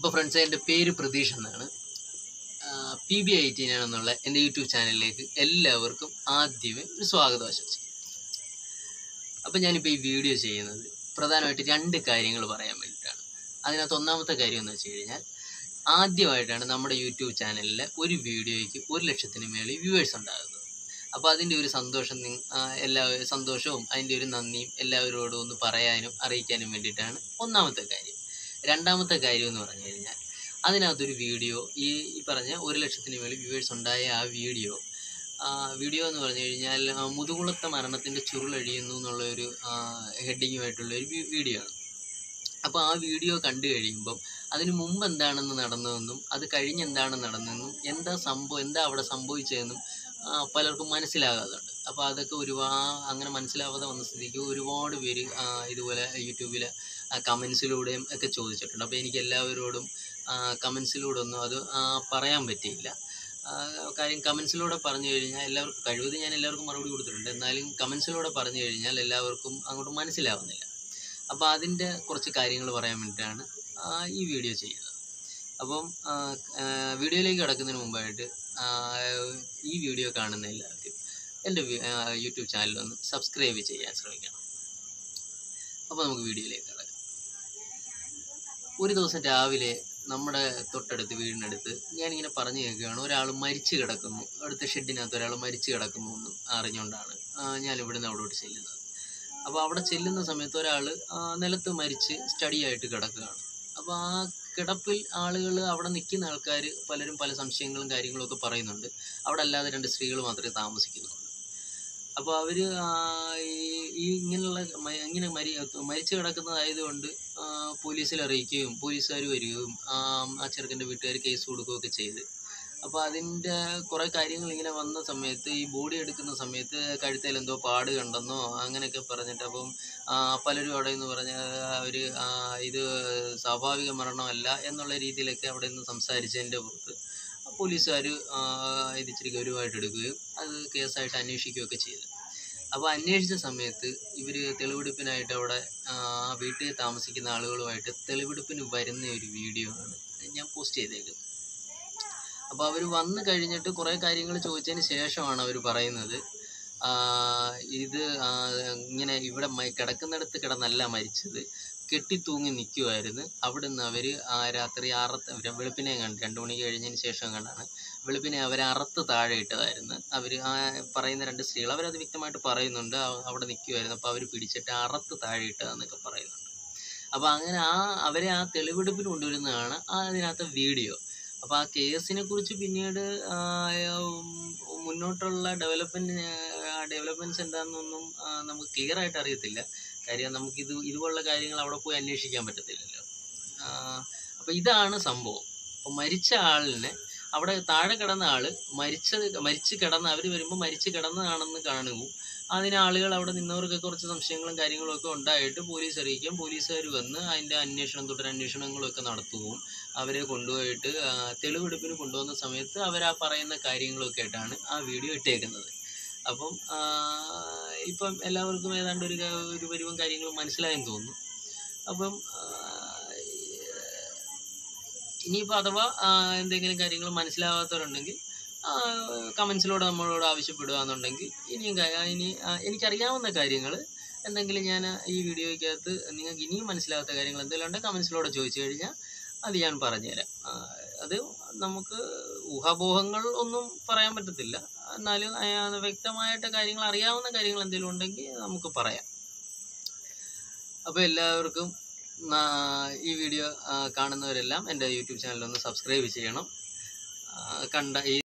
അപ്പോൾ ഫ്രണ്ട്സ് എൻ്റെ പേര് പ്രതീഷ് എന്നാണ് പി ബി ഐ ടി എന്നുള്ള എൻ്റെ യൂട്യൂബ് ചാനലിലേക്ക് എല്ലാവർക്കും ആദ്യമേ ഒരു സ്വാഗതം ആശംസിക്കും അപ്പോൾ ഞാനിപ്പോൾ ഈ വീഡിയോ ചെയ്യുന്നത് പ്രധാനമായിട്ട് രണ്ട് കാര്യങ്ങൾ പറയാൻ വേണ്ടിയിട്ടാണ് അതിനകത്ത് ഒന്നാമത്തെ കാര്യം എന്ന് വെച്ച് കഴിഞ്ഞാൽ ആദ്യമായിട്ടാണ് നമ്മുടെ യൂട്യൂബ് ചാനലിലെ ഒരു വീഡിയോയ്ക്ക് ഒരു ലക്ഷത്തിന് മേളിൽ വ്യൂവേഴ്സ് ഉണ്ടാകുന്നത് അപ്പോൾ അതിൻ്റെ ഒരു സന്തോഷം നിങ്ങ ആ, എല്ലാ സന്തോഷവും അതിൻ്റെ ഒരു നന്ദിയും എല്ലാവരോടും ഒന്ന് പറയാനും അറിയിക്കാനും വേണ്ടിയിട്ടാണ് ഒന്നാമത്തെ കാര്യം രണ്ടാമത്തെ കാര്യം എന്ന് പറഞ്ഞു കഴിഞ്ഞാൽ അതിനകത്തൊരു വീഡിയോ ഈ ഈ പറഞ്ഞ ഒരു ലക്ഷത്തിന് മേളിൽ വ്യൂവേഴ്സ് ഉണ്ടായ ആ വീഡിയോ വീഡിയോ എന്ന് പറഞ്ഞു കഴിഞ്ഞാൽ ആ, മുതുകുളത്തെ മരണത്തിൻ്റെ ചുരുളഴിയുന്നു എന്നുള്ള ഒരു ഹെഡിങ്ങുമായിട്ടുള്ള ഒരു വീ- വീഡിയോ ആണ് അപ്പോൾ ആ വീഡിയോ കണ്ടു കഴിയുമ്പം അതിന് മുമ്പ് എന്താണെന്ന് നടന്നതെന്നും അത് കഴിഞ്ഞ് എന്താണ് നടന്നതെന്നും എന്താ സംഭവം എന്താ അവിടെ സംഭവിച്ചതെന്നും ആ, പലർക്കും മനസ്സിലാകാതുണ്ട് അപ്പോൾ അതൊക്കെ ഒരുപാട് അങ്ങനെ മനസ്സിലാവാതെ വന്ന സ്ഥിതിക്ക് ഒരുപാട് പേര് ആ, ഇതുപോലെ യൂട്യൂബിൽ കമൻസിലൂടെയും ഒക്കെ ചോദിച്ചിട്ടുണ്ട് അപ്പോൾ എനിക്ക് എല്ലാവരോടും കമൻസിലൂടെ ഒന്നും അത് ആ, പറയാൻ പറ്റിയില്ല ആ, കാര്യം കമൻസിലൂടെ പറഞ്ഞു കഴിഞ്ഞാൽ എല്ലാവർക്കും കഴിവതും ഞാൻ എല്ലാവർക്കും മറുപടി കൊടുത്തിട്ടുണ്ട് എന്നാലും കമൻസിലൂടെ പറഞ്ഞു കഴിഞ്ഞാൽ എല്ലാവർക്കും അങ്ങോട്ട് മനസ്സിലാവുന്നില്ല അപ്പോൾ അതിൻ്റെ കുറച്ച് കാര്യങ്ങൾ പറയാൻ വേണ്ടിയിട്ടാണ് ആ, ഈ വീഡിയോ ചെയ്യുന്നത് അപ്പം ആ, ആ, വീഡിയോയിലേക്ക് കിടക്കുന്നതിന് മുമ്പായിട്ട് ആ, ഈ വീഡിയോ കാണുന്ന എല്ലാവരും എൻ്റെ വി- ആ, യൂട്യൂബ് ചാനൽ ഒന്ന് സബ്സ്ക്രൈബ് ചെയ്യാൻ ശ്രമിക്കണം അപ്പോൾ നമുക്ക് വീഡിയോയിലേക്ക് കിടക്കാം ഒരു ദിവസം രാവിലെ നമ്മുടെ തൊട്ടടുത്ത് വീടിനടുത്ത് ഞാനിങ്ങനെ പറഞ്ഞു കേൾക്കുകയാണ് ഒരാൾ മരിച്ചു കിടക്കുന്നു അടുത്ത ഷെഡിനകത്ത് ഒരാൾ മരിച്ചു കിടക്കുന്നു എന്ന് അറിഞ്ഞുകൊണ്ടാണ് ആ, ഞാൻ ഇവിടുന്ന് അവിടോട്ട് ചെല്ലുന്നത് അപ്പോൾ അവിടെ ചെല്ലുന്ന സമയത്ത് ഒരാൾ നിലത്ത് മരിച്ച് സ്റ്റഡി ആയിട്ട് കിടക്കുകയാണ് അപ്പോൾ ആ കിടപ്പിൽ ആളുകൾ അവിടെ നിൽക്കുന്ന ആൾക്കാർ പലരും പല സംശയങ്ങളും കാര്യങ്ങളും ഒക്കെ പറയുന്നുണ്ട് അവിടെ അല്ലാതെ രണ്ട് സ്ത്രീകൾ മാത്രമേ താമസിക്കുന്നുള്ളൂ അപ്പോൾ അവർ ഈ ഇങ്ങനെയുള്ള മ- ഇങ്ങനെ മരി മരിച്ചു കിടക്കുന്നതായതുകൊണ്ട് ആ, പോലീസിൽ അറിയിക്കുകയും പോലീസുകാർ വരികയും ആ ആ ചെറുക്കൻ്റെ വീട്ടുകാർ കേസ് കൊടുക്കുകയൊക്കെ ചെയ്ത് അപ്പോൾ അതിൻ്റെ കുറേ കാര്യങ്ങൾ ഇങ്ങനെ വന്ന സമയത്ത് ഈ ബോഡി എടുക്കുന്ന സമയത്ത് കഴുത്തിൽ എന്തോ പാട് കണ്ടെന്നോ അങ്ങനെയൊക്കെ പറഞ്ഞിട്ട് അപ്പം ആ, പലരും അവിടെ നിന്ന് പറഞ്ഞ അവർ ഇത് സ്വാഭാവിക മരണമല്ല എന്നുള്ള രീതിയിലൊക്കെ അവിടെ നിന്ന് സംസാരിച്ചതിൻ്റെ പുറത്ത് പോലീസുകാർ ഇത് ഇച്ചിരി ഗൗരവമായിട്ട് എടുക്കുകയും അത് കേസായിട്ട് അന്വേഷിക്കുകയൊക്കെ ചെയ്തു അപ്പോൾ അന്വേഷിച്ച സമയത്ത് ഇവർ തെളിവെടുപ്പിനായിട്ട് അവിടെ ആ, വീട്ടിൽ താമസിക്കുന്ന ആളുകളുമായിട്ട് തെളിവെടുപ്പിന് വരുന്ന ഒരു വീഡിയോ ആണ് ഞാൻ പോസ്റ്റ് ചെയ്തേക്കുന്നത് അപ്പോൾ അവർ വന്നു കഴിഞ്ഞിട്ട് കുറേ കാര്യങ്ങൾ ചോദിച്ചതിന് ശേഷമാണ് അവർ പറയുന്നത് ആ, ഇത് ആ, ഇങ്ങനെ ഇവിടെ മ- കിടക്കുന്നിടത്ത് കിടന്നല്ല മരിച്ചത് കെട്ടിത്തൂങ്ങി നിൽക്കുമായിരുന്നു അവിടുന്ന് അവർ ആ രാത്രി അറത്ത് അവര് വെളുപ്പിനെ കണ്ട് രണ്ട് മണിക്ക് കഴിഞ്ഞതിന് ശേഷം കണ്ടാണ് വെളുപ്പിനെ അവർ അറത്ത് താഴെ ഇട്ടതായിരുന്നു അവർ ആ പറയുന്ന രണ്ട് സ്ത്രീകൾ അവരത് വ്യക്തമായിട്ട് പറയുന്നുണ്ട് അവ- അവിടെ നിൽക്കുമായിരുന്നു അപ്പോൾ അവർ പിടിച്ചിട്ട് അറത്ത് താഴെ ഇട്ടതെന്നൊക്കെ പറയുന്നുണ്ട് അപ്പോൾ അങ്ങനെ ആ അവരെ ആ തെളിവെടുപ്പിന് കൊണ്ടുവരുന്നതാണ് ആ അതിനകത്തെ വീഡിയോ അപ്പോൾ ആ കേസിനെ കുറിച്ച് പിന്നീട് ആ, ഉം, മുന്നോട്ടുള്ള ഡെവലപ്മെന്റ് ഡെവലപ്മെന്റ്സ് എന്താണെന്നൊന്നും ആ, നമുക്ക് ക്ലിയർ ആയിട്ട് അറിയത്തില്ല കാര്യം നമുക്കിത് ഇതുപോലുള്ള കാര്യങ്ങൾ അവിടെ പോയി അന്വേഷിക്കാൻ പറ്റത്തില്ലല്ലോ അപ്പോൾ ഇതാണ് സംഭവം അപ്പോൾ മരിച്ച ആളിനെ അവിടെ താഴെ കിടന്ന ആള് മരിച്ചത് മരിച്ച് കിടന്ന അവർ വരുമ്പോൾ മരിച്ച് കിടന്നതാണെന്ന് കാണുകയും അതിന് ആളുകൾ അവിടെ നിന്നവർക്കൊക്കെ കുറച്ച് സംശയങ്ങളും കാര്യങ്ങളും ഒക്കെ ഉണ്ടായിട്ട് പോലീസ് അറിയിക്കും പോലീസുകാർ വന്ന് അതിൻ്റെ അന്വേഷണം തുടർ അന്വേഷണങ്ങളും ഒക്കെ നടത്തുകയും അവരെ കൊണ്ടുപോയിട്ട് ആ, തെളിവെടുപ്പിന് കൊണ്ടുവന്ന സമയത്ത് അവർ ആ പറയുന്ന കാര്യങ്ങളൊക്കെ ആയിട്ടാണ് ആ വീഡിയോ ഇട്ടേക്കുന്നത് അപ്പം ആ, ഇപ്പം എല്ലാവർക്കും ഏതാണ്ട് ഒരു ക- ഒരു പരിവും കാര്യങ്ങളും മനസ്സിലായെന്ന് തോന്നുന്നു അപ്പം ആ, ഇനിയിപ്പോൾ അഥവാ ആ, എന്തെങ്കിലും കാര്യങ്ങൾ മനസ്സിലാവാത്തവരുണ്ടെങ്കിൽ കമൻസിലൂടെ നമ്മളോട് ആവശ്യപ്പെടുക എന്നുണ്ടെങ്കിൽ ഇനിയും കാ- ഇനി ആ, എനിക്കറിയാവുന്ന കാര്യങ്ങൾ എന്തെങ്കിലും ഞാൻ ഈ വീഡിയോയ്ക്കകത്ത് നിങ്ങൾക്ക് ഇനിയും മനസ്സിലാവാത്ത കാര്യങ്ങൾ എന്തെങ്കിലും ഉണ്ടെങ്കിൽ കമൻസിലൂടെ ചോദിച്ചു കഴിഞ്ഞാൽ അത് ഞാൻ പറഞ്ഞുതരാം ആ, അത് നമുക്ക് ഊഹാപോഹങ്ങൾ ഒന്നും പറയാൻ പറ്റത്തില്ല എന്നാലും ആ, അത് വ്യക്തമായിട്ട് കാര്യങ്ങൾ അറിയാവുന്ന കാര്യങ്ങൾ എന്തെങ്കിലും ഉണ്ടെങ്കിൽ നമുക്ക് പറയാം അപ്പോൾ എല്ലാവർക്കും നാ- ഈ വീഡിയോ ആ, കാണുന്നവരെല്ലാം എൻ്റെ യൂട്യൂബ് ചാനൽ ഒന്ന് സബ്സ്ക്രൈബ് ചെയ്യണം ആ, കണ്ട ഈ